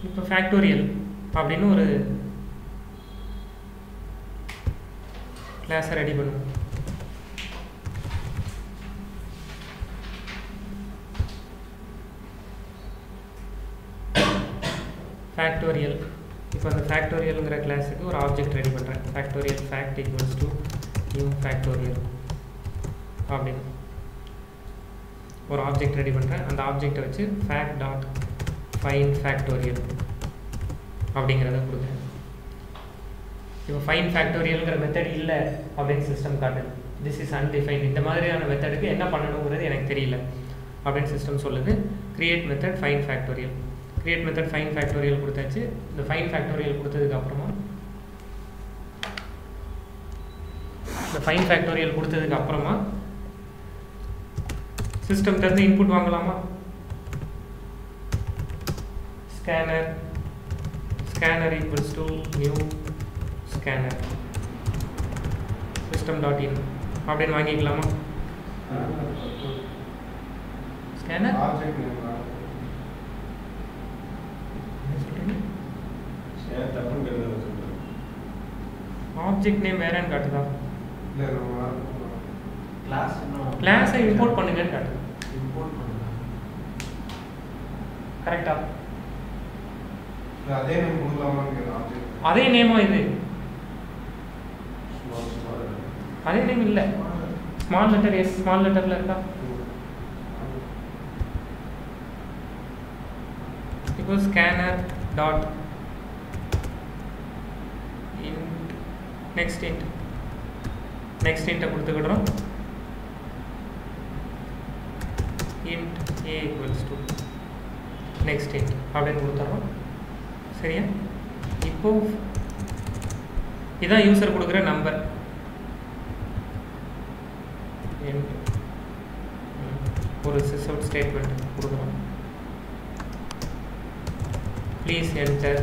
இப்போ ஃபேக்டோரியல் அப்படின்னு ஒரு கிளாஸை ரெடி பண்ணுவோம் ஃபேக்டோரியல் இப்போ அந்த ஃபேக்டோரியலுங்கிற கிளாஸுக்கு ஒரு ஆப்ஜெக்ட் ரெடி பண்ணுறேன் factorial fact equals to new factorial அப்படின்னு ஒரு ஆப்ஜெக்ட் ரெடி பண்ணுறேன் அந்த ஆப்ஜெக்டை வச்சு ஃபேக்ட் டாட் ஃபைன் ஃபேக்டோரியல் அப்படிங்கிறத கொடுக்குறேன் இப்போ ஃபைன் ஃபேக்டோரியல்ங்கிற மெத்தட் இல்லை அப்படின்னு சிஸ்டம் காட்டுது திஸ் இஸ் அன்டிஃபைன் இந்த மாதிரியான மெத்தடுக்கு என்ன பண்ணணுங்கிறது எனக்கு தெரியல அப்படின்னு சிஸ்டம் சொல்லுது create method fine factorial create method fine factorial கொடுத்தாச்சு இந்த ஃபைன் ஃபேக்டோரியல் கொடுத்ததுக்கு அப்புறமா இந்த ஃபைன் ஃபேக்டோரியல் கொடுத்ததுக்கு அப்புறமா சிஸ்டம் இருந்து இன்புட் வாங்கலாமா scanner scanner equals to new scanner system dot in அப்படின்னு வாங்கிக்கலாமா ஸ்கேனர் ஆப்ஜெக்ட் நேம் ஏன் தப்புன்னு கேட்டதை சொல்றேன் ஆப்ஜெக்ட் நேம் வேறன்னு காட்டுதா இல்லை நம்ம கிளாஸ் இன்னும் கிளாஸை இம்போர்ட் பண்ணுங்கன்னு காட்டுது இம்போர்ட் பண்ணுங்க கரெக்டா இல்லை அதே நேம் கொடுக்கலாமான்னு கேட்டேன் ஆப்ஜெக்ட் அதே நேமா இது ஸ்மால் ஸ்மால் அதே நேம் இல்லை ஸ்மால் லெட்டர் எஸ் ஸ்மால் லெட்டரில் இருக்கா இப்போ scanner dot int next int next இன்ட்டை கொடுத்துக்கிடுறோம் int A equals to next int அப்படின்னு கொடுத்துட்றோம் சரியா இப்போ இதான் யூசர் கொடுக்குற நம்பர் ஒரு சிஸ் அவுட் ஸ்டேட்மெண்ட் கொடுக்குறோம் ப்ளீஸ் என்டர்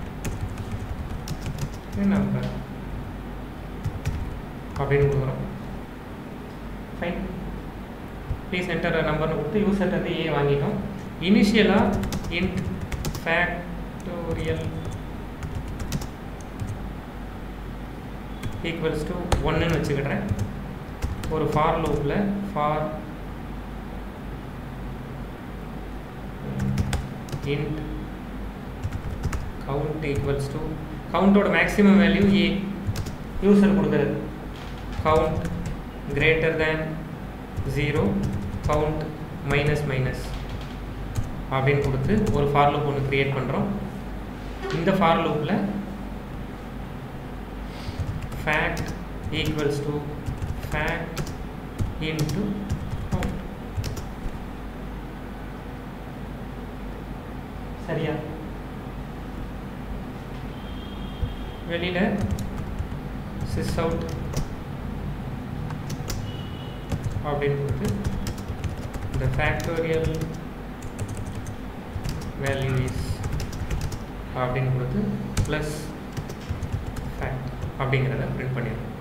நம்பர் அப்படின்னு கொடுக்குறோம் ஃபைன் ப்ளீஸ் என்டர் நம்பர்னு கொடுத்து யூசர்ட்டு ஏ வாங்கிட்டோம் இனிஷியலாக இன்ட் ஃபேக்டோரியல் ஈக்குவல்ஸ் டு ஒன்றுன்னு வச்சுக்கிடுறேன் ஒரு ஃபார் லூப்பில் for int count equals to கவுண்டோட மேக்ஸிமம் வேல்யூ ஏ யூசர் கொடுக்குறது count greater than zero count minus minus அப்படின்னு கொடுத்து ஒரு ஃபார் லூப் ஒன்று க்ரியேட் பண்ணுறோம் இந்த ஃபார் லூப்பில் fact equals to fact into count சரியா வெளியில sys out அப்படின்னு கொடுத்து இந்த ஃபேக்டோரியல் வேல்யூ இஸ் அப்படின்னு கொடுத்து ப்ளஸ் ஃபேக்ட் அப்படிங்கிறத பிரிண்ட் பண்ணிடுறோம்